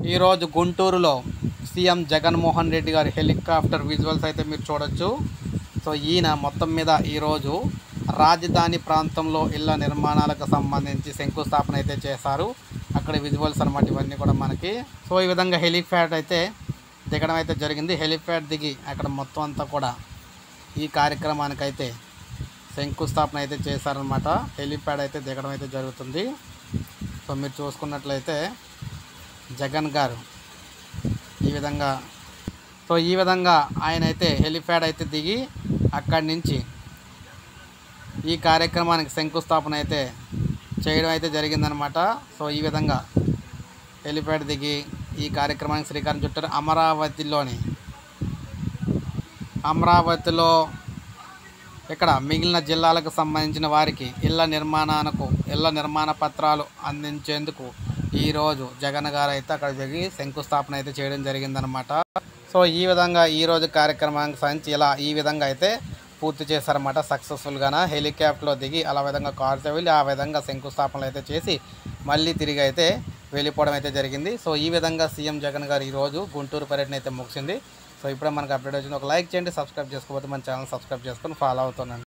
ఈరోజు గుంటూరులో సీఎం జగన్మోహన్ రెడ్డి గారి హెలికాప్టర్ విజువల్స్ అయితే మీరు చూడొచ్చు సో ఈయన మొత్తం మీద ఈరోజు రాజధాని ప్రాంతంలో ఇళ్ల నిర్మాణాలకు సంబంధించి శంకుస్థాపన అయితే చేశారు అక్కడ విజువల్స్ అనమాట ఇవన్నీ కూడా మనకి సో ఈ విధంగా హెలిప్యాడ్ అయితే దిగడం అయితే జరిగింది హెలిప్యాడ్ దిగి అక్కడ మొత్తం అంతా కూడా ఈ కార్యక్రమానికైతే శంకుస్థాపన అయితే చేశారనమాట హెలిప్యాడ్ అయితే దిగడం అయితే జరుగుతుంది సో మీరు చూసుకున్నట్లయితే జగన్ గారు ఈ విధంగా సో ఈ విధంగా ఆయన అయితే హెలిప్యాడ్ అయితే దిగి అక్కడి నుంచి ఈ కార్యక్రమానికి శంకుస్థాపన అయితే చేయడం అయితే జరిగిందనమాట సో ఈ విధంగా హెలిప్యాడ్ దిగి ఈ కార్యక్రమానికి శ్రీకారం చుట్టారు అమరావతిలోని అమరావతిలో ఇక్కడ మిగిలిన జిల్లాలకు సంబంధించిన వారికి ఇళ్ల నిర్మాణానికి ఇళ్ల నిర్మాణ పత్రాలు అందించేందుకు ఈరోజు జగన్ గారు అయితే అక్కడ దిగి శంకుస్థాపన అయితే చేయడం జరిగిందనమాట సో ఈ విధంగా ఈరోజు కార్యక్రమానికి సంబంధించి ఇలా ఈ విధంగా అయితే పూర్తి చేశారన్నమాట సక్సెస్ఫుల్గాన హెలికాప్టర్లో దిగి అలా విధంగా కారుతో వెళ్ళి ఆ విధంగా శంకుస్థాపనలు అయితే చేసి మళ్ళీ తిరిగి అయితే వెళ్ళిపోవడం అయితే జరిగింది సో ఈ విధంగా సీఎం జగన్ గారు ఈరోజు గుంటూరు పర్యటన అయితే ముగిసింది సో ఇప్పుడే మనకు అప్డేట్ వచ్చింది ఒక లైక్ చేయండి సబ్స్క్రైబ్ చేసుకోకపోతే మన ఛానల్ సబ్స్క్రైబ్ చేసుకొని ఫాలో అవుతున్నాను